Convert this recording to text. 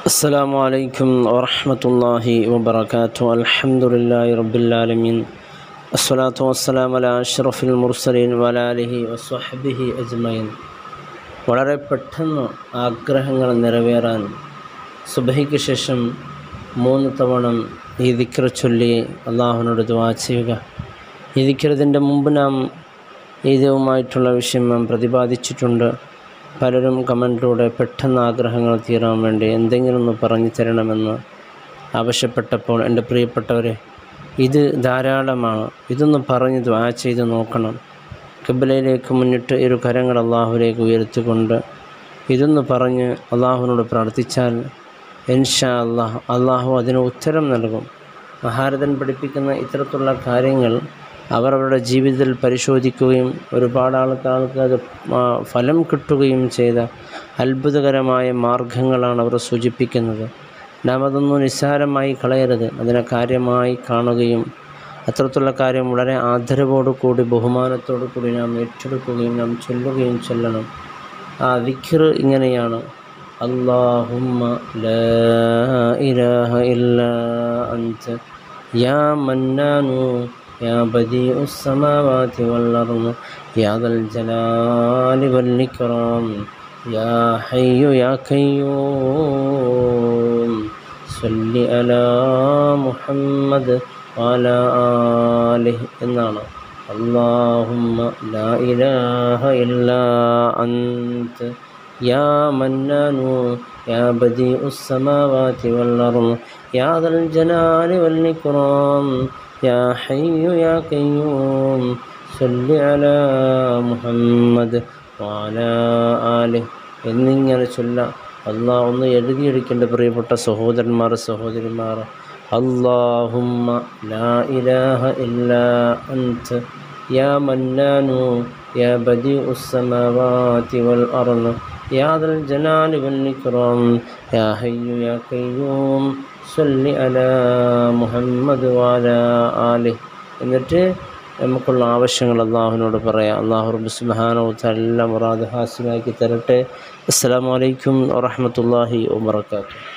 السلام عليكم ورحمة الله وبركاته الحمد لله رب العالمين الصلاة والسلام على أشرف المرسلين وعلى آله وصحبه أجمعين വളരെ പെട്ടെന്ന് ആഗ്രഹങ്ങൾ നിറവേറാൻ സുബഹിക്ക് ശേഷം മൂന്ന് തവണ ഈ ദിക്ര ചൊല്ലി അള്ളാഹുവിനോട് ദുവാ ചെയ്യുക ഈ ദിക്രതിൻ്റെ മുമ്പ് നാം ഇതുമായിട്ടുള്ള വിഷയം നാം പ്രതിപാദിച്ചിട്ടുണ്ട് പലരും കമൻറ്റിലൂടെ പെട്ടെന്ന് ആഗ്രഹങ്ങൾ തീരാൻ വേണ്ടി എന്തെങ്കിലും ഒന്ന് പറഞ്ഞു തരണമെന്ന് ആവശ്യപ്പെട്ടപ്പോൾ എൻ്റെ പ്രിയപ്പെട്ടവരെ ഇത് ധാരാളമാണ് ഇതൊന്ന് പറഞ്ഞ് ദ്വാ ചെയ്ത് നോക്കണം കിബിലയിലേക്ക് മുന്നിട്ട് ഇരു കരങ്ങൾ അള്ളാഹുവിലേക്ക് ഉയർത്തിക്കൊണ്ട് ഇതൊന്ന് പറഞ്ഞ് അള്ളാഹുവിനോട് പ്രാർത്ഥിച്ചാൽ ഇൻഷാ അള്ളാഹ് അള്ളാഹു അതിന് ഉത്തരം നൽകും മഹാരഥൻ പഠിപ്പിക്കുന്ന ഇത്തരത്തിലുള്ള കാര്യങ്ങൾ അവർ അവരുടെ ജീവിതത്തിൽ പരിശോധിക്കുകയും ഒരുപാട് ആൾക്കാർക്ക് അത് ആ, ഫലം കിട്ടുകയും ചെയ്ത അത്ഭുതകരമായ മാർഗങ്ങളാണ് അവർ സൂചിപ്പിക്കുന്നത് നാം അതൊന്നും നിസ്സാരമായി കളയരുത് അതിനെ കാര്യമായി കാണുകയും അത്തരത്തിലുള്ള കാര്യം വളരെ ആദരവോടു കൂടി ബഹുമാനത്തോടു കൂടി നാം ഏറ്റെടുക്കുകയും നാം ചൊല്ലുകയും ചൊല്ലണം ആ വിഖർ ഇങ്ങനെയാണ് അള്ളാഹുമ്മ ലാ ഇലാഹ ഇല്ലാ അൻത യാ മന്നാനു യാ ബദീഉ السماوات والأرض يا ذا الجلال والإكرام يا حي يا قيوم صل على محمد وعلى آله എന്നാണ് اللهم لا إله إلا أنت يا منان يا بديع السماوات والأرض يا ذا الجلال والإكرام يا حي يا قيوم صل على محمد وعلى آله എന്നിങ്ങനെ ചൊല്ലാം അള്ളാഹ് ഒന്ന് എഴുതിയെടുക്കേണ്ട പ്രിയപ്പെട്ട സഹോദരന്മാർ സഹോദരിമാർ അള്ളാഹുമ്മ ലാ ഇലാഹ ഇല്ലാ അൻത യാ മന്നാനു യാ ബദീഉ السماوات والأرض يا ذا الجلال والإكرام يا حي يا قيوم صل على محمد وعلى آله എന്നിട്ട് നമുക്കുള്ള ആവശ്യങ്ങൾ അള്ളാഹുവിനോട് പറയാം അള്ളാഹു റബ്ബ് സുബ്ഹാനഹു വതആല എല്ലാം മുറാദ് ഹാസിലാക്കി തരട്ടെ അസ്സലാമു അലൈക്കും വറഹ്മത്തുള്ളാഹി വബറകാതുഹു